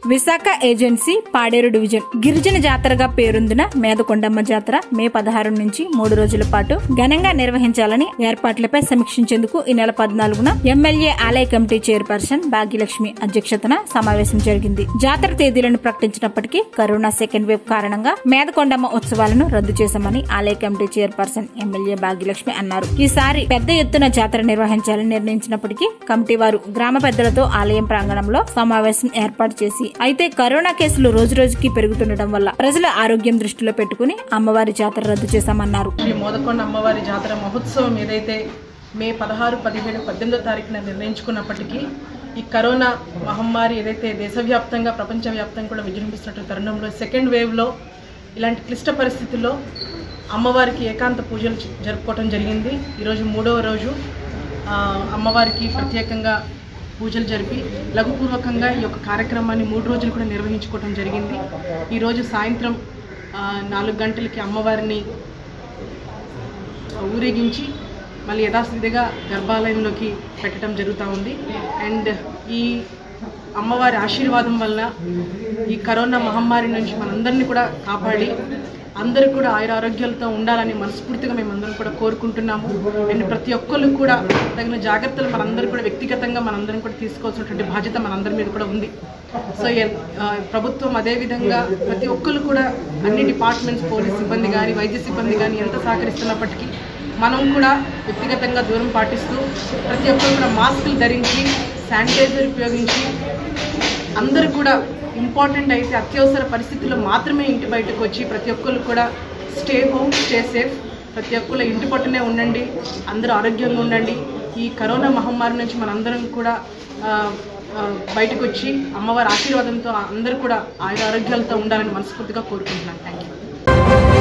Visakha agency Paderu division గిరిజన జాతరగా పేరొందిన మేదకొండమ్మ జాతర మే పదహారు నుంచి మూడు రోజుల పాటు ఘనంగా నిర్వహించాలని ఏర్పాట్లపై సమీక్షించేందుకు ఈ నెల పద్నాలుగున ఎమ్మెల్యే ఆలయ కమిటీ చైర్పర్సన్ భాగ్యలక్ష్మి అధ్యక్షతన సమావేశం జరిగింది జాతర తేదీలను ప్రకటించినప్పటికీ కరోనా సెకండ్ వేవ్ కారణంగా మేదకొండమ్మ ఉత్సవాలను రద్దు చేశామని ఆలయ కమిటీ చైర్పర్సన్ ఎమ్మెల్యే భాగ్యలక్ష్మి అన్నారు ఈసారి పెద్ద ఎత్తున జాతర నిర్వహించాలని నిర్ణయించినప్పటికీ కమిటీ వారు గ్రామ పెద్దలతో ఆలయం ప్రాంగణంలో సమావేశం ఏర్పాటు చేసి అయితే కరోనా కేసులు రోజు రోజుకి పెరుగుతుండటం వల్ల ప్రజల ఆరోగ్యం దృష్టిలో పెట్టుకుని అమ్మవారి జాతర రద్దు చేశామన్నారు శ్రీ మోదకొండ అమ్మవారి జాతర మహోత్సవం ఏదైతే మే పదహారు పదిహేడు పద్దెనిమిదో తారీఖున నిర్ణయించుకున్నప్పటికీ ఈ కరోనా మహమ్మారి ఏదైతే దేశవ్యాప్తంగా ప్రపంచవ్యాప్తంగా కూడా విజృంభిస్తున్న తరుణంలో సెకండ్ వేవ్లో ఇలాంటి క్లిష్ట పరిస్థితుల్లో అమ్మవారికి ఏకాంత పూజలు జ- జరుపుకోవటం జరిగింది ఈరోజు మూడవ రోజు ఆ, అమ్మవారికి ప్రత్యేకంగా పూజలు జరిపి లఘుపూర్వకంగా ఈ యొక్క కార్యక్రమాన్ని మూడు రోజులు కూడా నిర్వహించుకోవటం జరిగింది ఈరోజు సాయంత్రం ఆ, నాలుగు గంటలకి అమ్మవారిని ఊరేగించి మళ్ళీ యథాస్థితిగా గర్భాలయంలోకి పెట్టడం జరుగుతూ ఉంది అండ్ ఈ అమ్మవారి ఆశీర్వాదం వల్ల ఈ కరోనా మహమ్మారి నుంచి మనందరినీ కూడా కాపాడి అందరూ కూడా ఆయుర ఆరోగ్యాలతో ఉండాలని మనస్ఫూర్తిగా మేమందరం కూడా కోరుకుంటున్నాము అండ్ ప్రతి ఒక్కళ్ళు కూడా తగిన జాగ్రత్తలు మనందరూ కూడా వ్యక్తిగతంగా మనందరం కూడా తీసుకోవాల్సినటువంటి బాధ్యత మనందరి మీద కూడా ఉంది సో ఎ- ఆ, ప్రభుత్వం అదేవిధంగా ప్రతి ఒక్కరు కూడా అన్ని డిపార్ట్మెంట్స్ పోలీస్ సిబ్బంది కానీ వైద్య సిబ్బంది కానీ ఎంత సహకరిస్తున్నప్పటికీ మనం కూడా వ్యక్తిగతంగా దూరం పాటిస్తూ ప్రతి ఒక్కరు కూడా మాస్కులు ధరించి శానిటైజర్ ఉపయోగించి అందరూ కూడా ఇంపార్టెంట్ అయితే అత్యవసర పరిస్థితుల్లో మాత్రమే ఇంటి బయటకు వచ్చి ప్రతి ఒక్కరు కూడా స్టే హోమ్ స్టే సేఫ్ ప్రతి ఒక్కరు ఇంటి పట్టునే ఉండండి అందరూ ఆరోగ్యంగా ఉండండి ఈ కరోనా మహమ్మారి నుంచి మనందరం కూడా ఆ, ఆ, బయటకు వచ్చి అమ్మవారి ఆశీర్వాదంతో అందరూ కూడా ఆయుర ఆరోగ్యాలతో ఉండాలని మనస్ఫూర్తిగా కోరుకుంటున్నాను థ్యాంక్ యూ